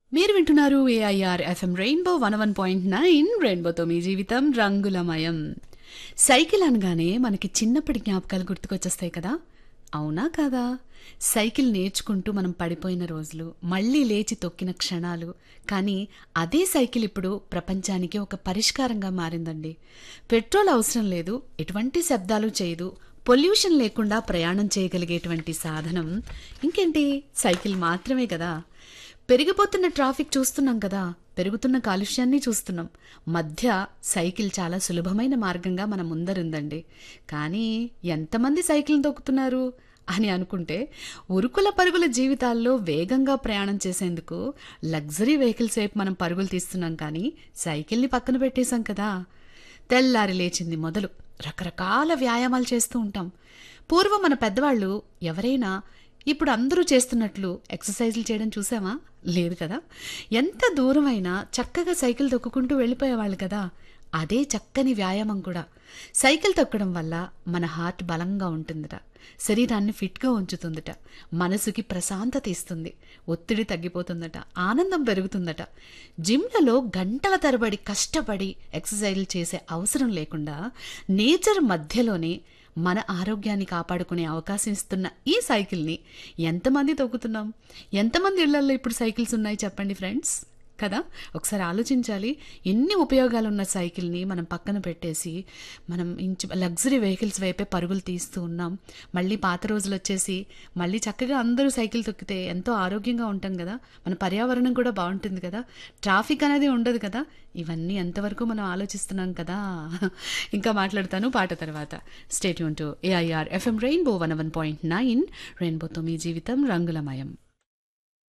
మీరు వింటున్నారు AIR FM rainbow one one point nine రెయిన్బోతో మీ జీవితం రంగులమయం సైకిల్ అనగానే మనకి చిన్నప్పటి జ్ఞాపకాలు గుర్తుకొచ్చేస్తాయి కదా అవునా కాదా సైకిల్ నేర్చుకుంటూ మనం పడిపోయిన రోజులు మళ్ళీ లేచి తొక్కిన క్షణాలు కానీ అదే సైకిల్ ఇప్పుడు ప్రపంచానికి ఒక పరిష్కారంగా మారిందండి పెట్రోల్ అవసరం లేదు ఎటువంటి శబ్దాలు చేయదు పొల్యూషన్ లేకుండా ప్రయాణం చేయగలిగేటువంటి సాధనం ఇంకేంటి సైకిల్ మాత్రమే కదా పెరిగిపోతున్న ట్రాఫిక్ చూస్తున్నాం కదా పెరుగుతున్న కాలుష్యాన్ని చూస్తున్నాం మధ్య సైకిల్ చాలా సులభమైన మార్గంగా మన ముందరుందండి కానీ ఎంతమంది సైకిల్ తొక్కుతున్నారు అని అనుకుంటే ఉరుకుల పరుగుల జీవితాల్లో వేగంగా ప్రయాణం చేసేందుకు లగ్జరీ వెహికల్స్ వైపు మనం పరుగులు తీస్తున్నాం కానీ సైకిల్ని పక్కన పెట్టేశాం కదా తెల్లారి లేచింది మొదలు రకరకాల వ్యాయామాలు చేస్తూ ఉంటాం పూర్వం మన పెద్దవాళ్ళు ఎవరైనా ఇప్పుడు అందరూ చేస్తున్నట్లు ఎక్సర్సైజులు చేయడం చూసామా లేదు కదా ఎంత దూరమైనా చక్కగా సైకిల్ తొక్కుకుంటూ వెళ్ళిపోయేవాళ్ళు కదా అదే చక్కని వ్యాయామం కూడా సైకిల్ తొక్కడం వల్ల మన హార్ట్ బలంగా ఉంటుందట శరీరాన్ని ఫిట్గా ఉంచుతుందట మనసుకి ప్రశాంతత ఇస్తుంది ఒత్తిడి తగ్గిపోతుందట ఆనందం పెరుగుతుందట జిమ్లలో గంటల తరబడి కష్టపడి ఎక్సర్సైజులు చేసే అవసరం లేకుండా నేచర్ మధ్యలోనే మన ఆరోగ్యాన్ని కాపాడుకునే అవకాశం ఇస్తున్న ఈ సైకిల్ని ఎంతమంది తొక్కుతున్నాం ఎంతమంది ఇళ్లలో ఇప్పుడు సైకిల్స్ ఉన్నాయి చెప్పండి ఫ్రెండ్స్ కదా ఒకసారి ఆలోచించాలి ఎన్ని ఉపయోగాలు ఉన్న సైకిల్ని మనం పక్కన పెట్టేసి మనం ఇంచు లగ్జరీ వెహికల్స్ వైపే పరుగులు తీస్తూ ఉన్నాం మళ్ళీ పాత రోజులు వచ్చేసి మళ్ళీ చక్కగా అందరూ సైకిల్ తొక్కితే ఎంతో ఆరోగ్యంగా ఉంటాం కదా మన పర్యావరణం కూడా బాగుంటుంది కదా ట్రాఫిక్ అనేది ఉండదు కదా ఇవన్నీ ఎంతవరకు మనం ఆలోచిస్తున్నాం కదా ఇంకా మాట్లాడతాను పాట తర్వాత స్టేట్ యూన్ to AIR FM rainbow one one point nine రెయిన్బోతో మీ జీవితం రంగులమయం